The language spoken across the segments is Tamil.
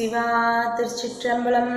சிவா திருச்சிற்றம்பலம்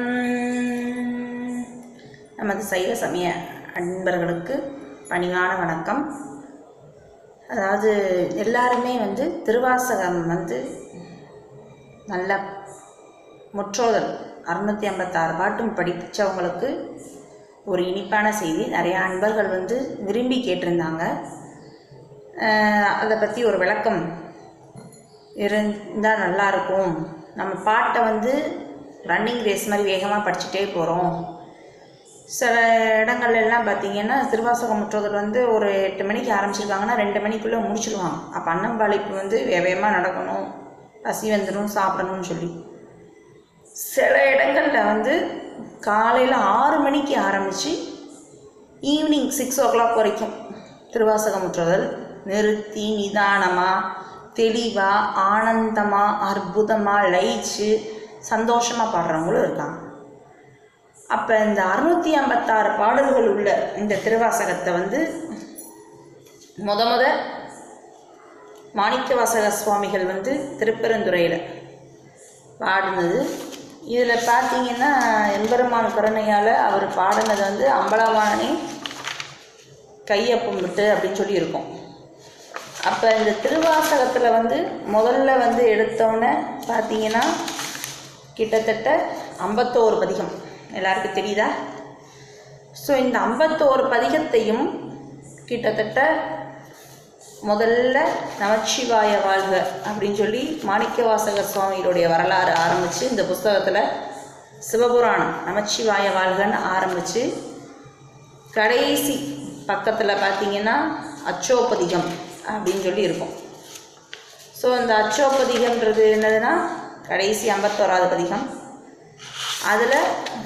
நமது சைவ சமய அன்பர்களுக்கு பணிவான வணக்கம் அதாவது எல்லாருமே வந்து திருவாசகம் வந்து நல்ல முற்றோதல் அறுநூற்றி ஐம்பத்தாறு பாட்டும் படித்தவங்களுக்கு ஒரு இனிப்பான செய்தி நிறையா அன்பர்கள் வந்து விரும்பி கேட்டிருந்தாங்க அஹ் அதை பற்றி ஒரு விளக்கம் இருந்தால் நல்லாயிருக்கும் நம்ம பாட்டை வந்து ரன்னிங் ரேஸ் மாதிரி வேகமாக படிச்சுட்டே போகிறோம் சில இடங்கள்ல எல்லாம் பார்த்தீங்கன்னா திருவாசகம் முற்றோதல் வந்து ஒரு எட்டு மணிக்கு ஆரம்பிச்சிருக்காங்கன்னா ரெண்டு மணிக்குள்ளே முடிச்சிடுவாங்க அப்போ அன்னம்பாளிப்பு வந்து வேகமாக நடக்கணும் பசி வந்துடும் சாப்பிடணும்னு சொல்லி சில இடங்களில் வந்து காலையில் ஆறு மணிக்கு ஆரம்பித்து ஈவினிங் சிக்ஸ் ஓ கிளாக் வரைக்கும் திருவாசகம் முற்றுதல் நிறுத்தி நிதானமாக தெளிவாக ஆனந்தமாக அற்புதமாக லயிச்சு சந்தோஷமாக பாடுறவங்களும் இருக்காங்க அப்போ இந்த அறுநூற்றி ஐம்பத்தாறு பாடல்கள் உள்ள இந்த திருவாசகத்தை வந்து முத முத மாணிக்கவாசக சுவாமிகள் வந்து திருப்பெருந்துறையில் பாடினது இதில் பார்த்தீங்கன்னா எம்பெருமான் கருணையால் அவர் பாடினது வந்து அம்பலவாணி கையப்பம் விட்டு அப்படின்னு சொல்லி இருக்கும் அப்போ இந்த திருவாசகத்தில் வந்து முதல்ல வந்து எடுத்தோன்னே பார்த்தீங்கன்னா கிட்டத்தட்ட ஐம்பத்தோரு பதிகம் எல்லாருக்கும் தெரியுதா ஸோ இந்த ஐம்பத்தோரு பதிகத்தையும் கிட்டத்தட்ட முதல்ல நமச்சிவாய வாழ்க அப்படின்னு சொல்லி மாணிக்கவாசகர் சுவாமிகளுடைய வரலாறு ஆரம்பித்து இந்த புஸ்தகத்தில் சிவபுராணம் நமச்சிவாய வாழ்கன்னு ஆரம்பித்து கடைசி பக்கத்தில் பார்த்தீங்கன்னா அச்சோபதிகம் அப்படின்னு சொல்லி இருக்கும் ஸோ இந்த அச்சோபதிகன்றது என்னதுன்னா கடைசி ஐம்பத்தோராவது பதிகம் அதில்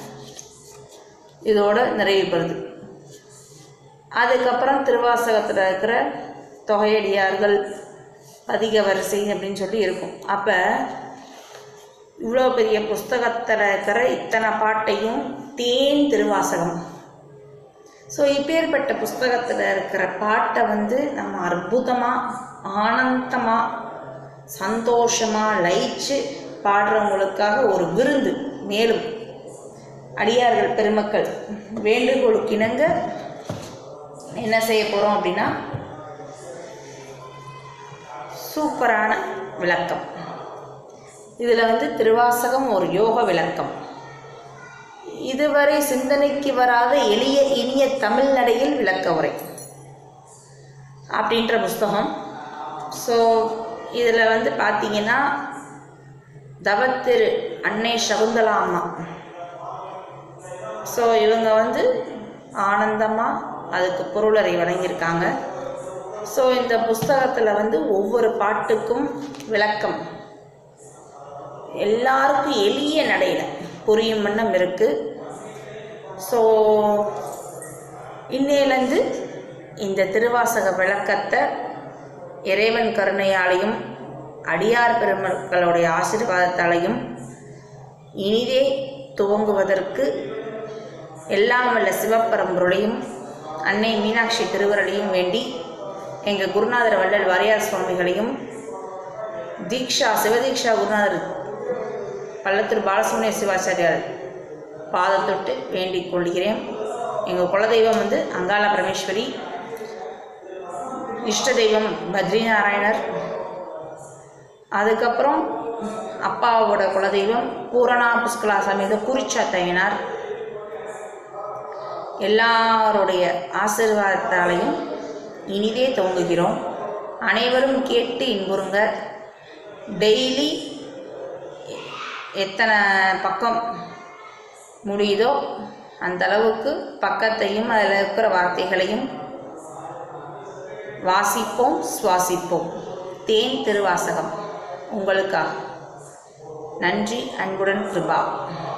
இதோட நிறைவு பெறுது அதுக்கப்புறம் திருவாசகத்தில் இருக்கிற தொகையடியார்கள் பதிக வரிசை அப்படின்னு சொல்லி இருக்கும் அப்போ இவ்வளோ பெரிய புஸ்தகத்தில் இருக்கிற இத்தனை பாட்டையும் தேன் திருவாசகம் ஸோ இப்பேற்பட்ட புஸ்தகத்தில் இருக்கிற பாட்டை வந்து நம்ம அற்புதமாக ஆனந்தமாக சந்தோஷமாக லயிச்சு பாடுறவங்களுக்காக ஒரு விருந்து மேலும் அடியார்கள் பெருமக்கள் வேண்டுகோளுக்கு இணங்க என்ன செய்ய போகிறோம் அப்படின்னா சூப்பரான விளக்கம் இதில் வந்து திருவாசகம் ஒரு யோக விளக்கம் இதுவரை சிந்தனைக்கு வராத எளிய இனிய தமிழ் நடையில் விளக்க உரை அப்படின்ற புஸ்தகம் ஸோ இதில் வந்து பார்த்தீங்கன்னா தவத்திரு அன்னை சகுந்தலா அம்மா ஸோ இவங்க வந்து ஆனந்தமாக அதுக்கு பொருளறை வழங்கியிருக்காங்க ஸோ இந்த புஸ்தகத்தில் வந்து ஒவ்வொரு பாட்டுக்கும் விளக்கம் எல்லாருக்கும் எளிய நடையில் புரியும் வண்ணம் இருக்குது ஸோ இன்னையிலேருந்து இந்த திருவாசக விளக்கத்தை இறைவன் கருணையாலையும் அடியார் பெருமக்களுடைய ஆசீர்வாதத்தாலையும் இனிதே துவங்குவதற்கு எல்லாம் வல்ல சிவப்பரம்பொருளையும் அன்னை மீனாட்சி திருவருளையும் வேண்டி எங்கள் குருநாதர் வள்ளல் வாரியார் சுவாமிகளையும் தீக்ஷா சிவதீக்ஷா குருநாதர் பள்ளத்தூர் பாலசுமணிய சிவாச்சாரியார் பாதத்தொட்டு வேண்டிக் கொள்கிறேன் எங்கள் குலதெய்வம் வந்து அங்காள பரமேஸ்வரி இஷ்ட தெய்வம் பத்ரி நாராயணர் அதுக்கப்புறம் அப்பாவோட குலதெய்வம் பூரணா புஷ்கலா சமேத குறிச்சாத்தையனார் எல்லாருடைய ஆசீர்வாதத்தாலையும் இனிதே துவங்குகிறோம் அனைவரும் கேட்டு இன்புறுங்க டெய்லி எத்தனை பக்கம் முடியுதோ அந்த அளவுக்கு பக்கத்தையும் அதில் இருக்கிற வார்த்தைகளையும் வாசிப்போம் சுவாசிப்போம் தேன் திருவாசகம் உங்களுக்காக நன்றி அன்புடன் கிருபா